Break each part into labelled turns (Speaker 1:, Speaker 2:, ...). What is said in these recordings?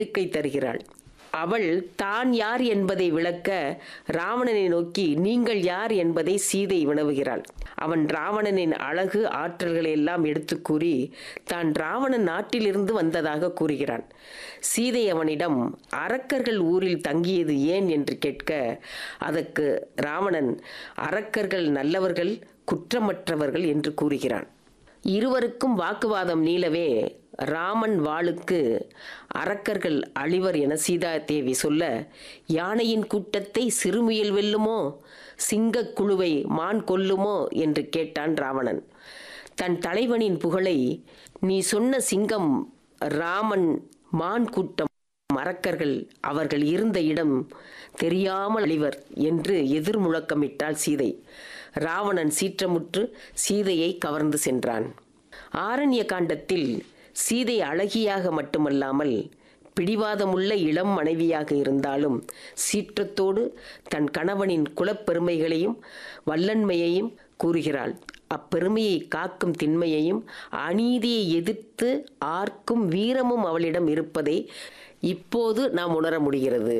Speaker 1: இருக்கை தருகிறாள் அவள் தான் யார் என்பதை விளக்க ராவணனை நோக்கி நீங்கள் யார் என்பதை சீதை வினவுகிறாள் அவன் ராவணனின் அழகு ஆற்றல்களை எல்லாம் எடுத்து கூறி தான் ராவணன் நாட்டிலிருந்து வந்ததாக கூறுகிறான் சீதை அவனிடம் அரக்கர்கள் ஊரில் தங்கியது ஏன் என்று கேட்க அதற்கு ராவணன் அரக்கர்கள் நல்லவர்கள் குற்றமற்றவர்கள் என்று கூறுகிறான் இருவருக்கும் வாக்குவாதம் நீளவே ராமன் வாளுக்கு அரக்கர்கள் அழிவர் என சீதா தேவி சொல்ல யானையின் கூட்டத்தை சிறுமுயல் வெல்லுமோ சிங்கக் குழுவை மான் கொல்லுமோ என்று கேட்டான் ராவணன் தன் தலைவனின் புகழை நீ சொன்ன சிங்கம் ராமன் மான் கூட்டம் மறக்கர்கள் அவர்கள் இருந்த இடம் தெரியாமல் அழிவர் என்று எதிர்முழக்கமிட்டாள் சீதை ராவணன் சீற்றமுற்று சீதையை கவர்ந்து சென்றான் ஆரண்ய காண்டத்தில் சீதை அழகியாக மட்டுமல்லாமல் பிடிவாதமுள்ள இளம் மனைவியாக இருந்தாலும் சீற்றத்தோடு தன் கணவனின் குலப்பெருமைகளையும் வல்லன்மையையும் கூறுகிறாள் அப்பெருமையை காக்கும் திண்மையையும் அநீதியை எதிர்த்து ஆர்க்கும் வீரமும் அவளிடம் இருப்பதை இப்போது நாம் உணர முடிகிறது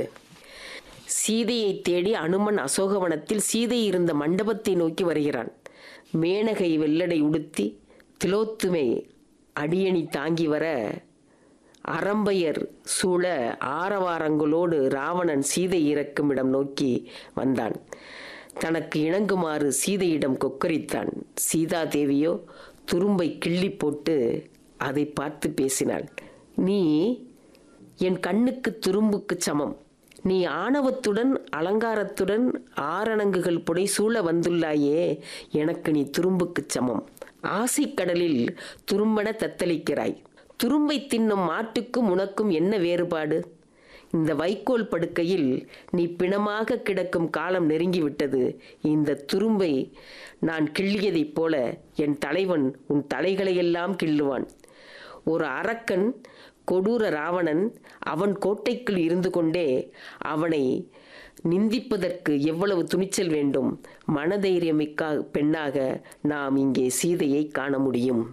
Speaker 1: சீதையை தேடி அனுமன் அசோகவனத்தில் சீதை இருந்த மண்டபத்தை நோக்கி வருகிறான் மேனகை வெள்ளடை உடுத்தி திலோத்துமை அடியணி தாங்கி வர அரம்பையர் சூழ ஆரவாரங்களோடு ராவணன் சீதை இறக்கும் இடம் நோக்கி வந்தான் தனக்கு இணங்குமாறு சீதையிடம் கொக்கரித்தான் சீதா தேவியோ துரும்பை கிள்ளி போட்டு அதை பார்த்து பேசினாள் நீ என் கண்ணுக்கு துரும்புக்கு சமம் நீ ஆணவத்துடன் அலங்காரத்துடன் ஆரணங்குகள் புடைசூழ வந்துள்ளாயே எனக்கு நீ துரும்புக்குச் சமம் ஆசைக்கடலில் துரும்பென தத்தளிக்கிறாய் துரும்பை தின்னும் மாட்டுக்கும் உனக்கும் என்ன வேறுபாடு இந்த வைக்கோல் படுக்கையில் நீ பிணமாக கிடக்கும் காலம் நெருங்கிவிட்டது இந்த துரும்பை நான் கிள்ளியதைப் போல என் தலைவன் உன் தலைகளையெல்லாம் கிள்ளுவான் ஒரு அரக்கன் கொடூர ராவணன் அவன் கோட்டைக்குள் இருந்து கொண்டே அவனை நிந்திப்பதற்கு எவ்வளவு துணிச்சல் வேண்டும் மனதைரியமிக்க பெண்ணாக நாம் இங்கே சீதையை காண முடியும்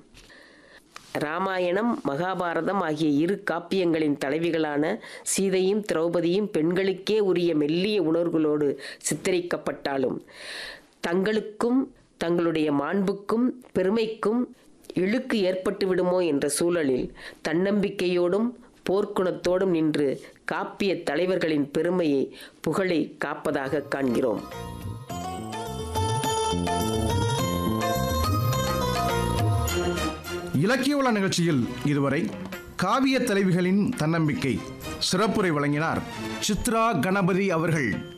Speaker 1: ராமாயணம் மகாபாரதம் ஆகிய இரு காப்பியங்களின் தலைவிகளான சீதையும் திரௌபதியும் பெண்களுக்கே உரிய மெல்லிய உணர்வுகளோடு சித்தரிக்கப்பட்டாலும் தங்களுக்கும் தங்களுடைய மாண்புக்கும் பெருமைக்கும் இழுக்கு ஏற்பட்டு விடுமோ என்ற சூழலில் தன்னம்பிக்கையோடும் போர்க்குணத்தோடும் நின்று காப்பிய தலைவர்களின் பெருமையை புகழை காப்பதாக காண்கிறோம்
Speaker 2: இலக்கிய உலா நிகழ்ச்சியில் இதுவரை காவிய தலைவிகளின் தன்னம்பிக்கை சிறப்புரை வழங்கினார் சித்ரா கணபதி அவர்கள்